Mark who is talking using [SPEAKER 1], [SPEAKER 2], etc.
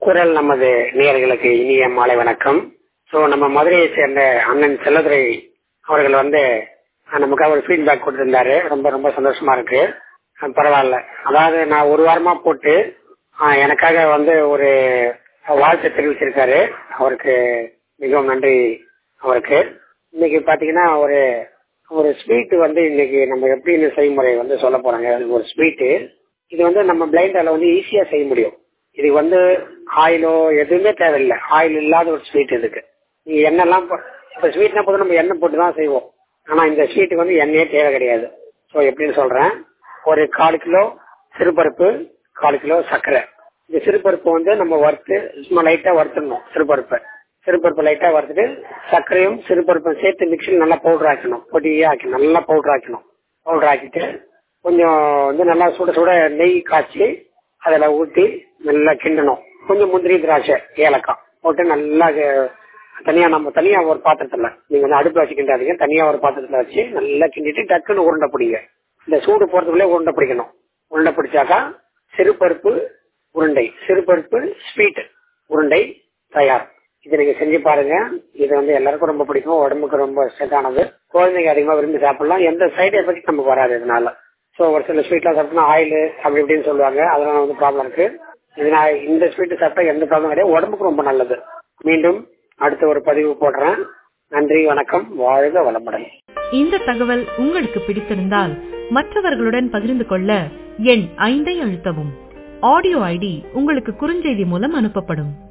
[SPEAKER 1] குரல் நமது நேயர்களுக்கு இனிய மாலை வணக்கம் ஸோ நம்ம மதுரையை சேர்ந்த அண்ணன் செல்லதுரை அவர்கள் வந்து அஹ், நமக்காக ஒரு ஃபீட்பேக் கொடுத்திருந்தாரு ரொம்ப ரொம்ப சந்தோஷமா இருக்கு அஹ், பரவாயில்ல அதாவது நான் ஒரு வாரமா போட்டு அஹ், எனக்காக வந்து ஒரு வாழ்த்து தெரிவிச்சிருக்காரு அவருக்கு மிகவும் நன்றி அவருக்கு இன்னைக்கு பாத்தீங்கன்னா ஒரு ஒரு ஸ்வீட் வந்து இன்னைக்கு நம்ம எப்படி இந்த செய்முறை வந்து சொல்ல போறாங்க அது ஒரு ஸ்வீட்டு இது வந்து நம்ம பிளைண்டால வந்து ஈஸியா செய்ய முடியும் இது வந்து ஆயிலோ எதுவுமே தேவையில்லை ஆயில் இல்லாத ஒரு ஸ்வீட் இதுக்கு நீ எண்ணெய்லாம் போ- இப்ப ஸ்வீட்னா போது நம்ம எண்ணெய் போட்டு தான் செய்வோம் ஆனா இந்த ஸ்வீட்டுக்கு வந்து எண்ணெயே தேவை கிடையாது ஸோ எப்படின்னு சொல்றேன் ஒரு கால் கிலோ சிறுபருப்பு கால் கிலோ சர்க்கரை இந்த சிறுபருப்பு வந்து நம்ம வறுத்து சும்மா லைட்டா வறுத்துடணும் சிறுபருப்பை சிறுபருப்பு லைட்டா வறுத்துட்டு சர்க்கரையும் சிறுபருப்பும் சேர்த்து மிக்சியில் நல்லா பவுடர் ஆக்கணும் பொடியா ஆக்கணும் நல்லா பவுடர் ஆக்கணும் பவுடர் ஆக்கிட்டு கொஞ்சம் வந்து நல்லா சுட சுட நெய் காய்ச்சி அதில் ஊற்றி நல்லா கிண்டணும் கொஞ்சம் முந்திரி திராட்சை ஏலக்காய் போட்டு நல்லா அது- தனியா நம்ம தனியா ஒரு பாத்திரத்துல நீங்க வந்து அடுப்புல வச்சு கிண்டாதீங்க தனியா ஒரு பாத்திரத்துல வச்சு நல்லா கிண்டிட்டு டக்குன்னு உருண்டை பிடிங்க இந்த சூடு போறதுக்குள்ளே உருண்டை பிடிக்கணும் உருண்டை பிடிச்சாக்கா சிறுபருப்பு உருண்டை சிறுபருப்பு ஸ்வீட் உருண்டை தயார் இதை நீங்க செஞ்சு பாருங்க இது வந்து எல்லாருக்கும் ரொம்ப பிடிக்கும் உடம்புக்கு ரொம்ப செட்டானது குழந்தைங்க அதிகமா விரும்பி சாப்பிடலாம் எந்த சைடு எஃபெக்ட் நமக்கு வராது இதனால ஸோ ஒரு சில ஸ்வீட்லாம் சாப்பிட்டா ஆயில் அப்படி இப்படின்னு சொல்லுவாங்க அதெல்லாம் வந்து ப்ராப்ளம் இருக்கு இதனால இந்த ஸ்வீட் சாப்பிட்டா எந்த ப்ராப்ளம் கிடையாது உடம்புக்கு ரொம்ப நல்லது மீண்டும் அடுத்த ஒரு பதிவு போடுறேன் நன்றி வணக்கம் வாழ்க வளமுடன்
[SPEAKER 2] இந்த தகவல் உங்களுக்கு பிடித்திருந்தால் மற்றவர்களுடன் பகிர்ந்து கொள்ள எண் ஐந்தை அழுத்தவும் ஆடியோ ஐடி உங்களுக்கு குறுஞ்செய்தி மூலம் அனுப்பப்படும்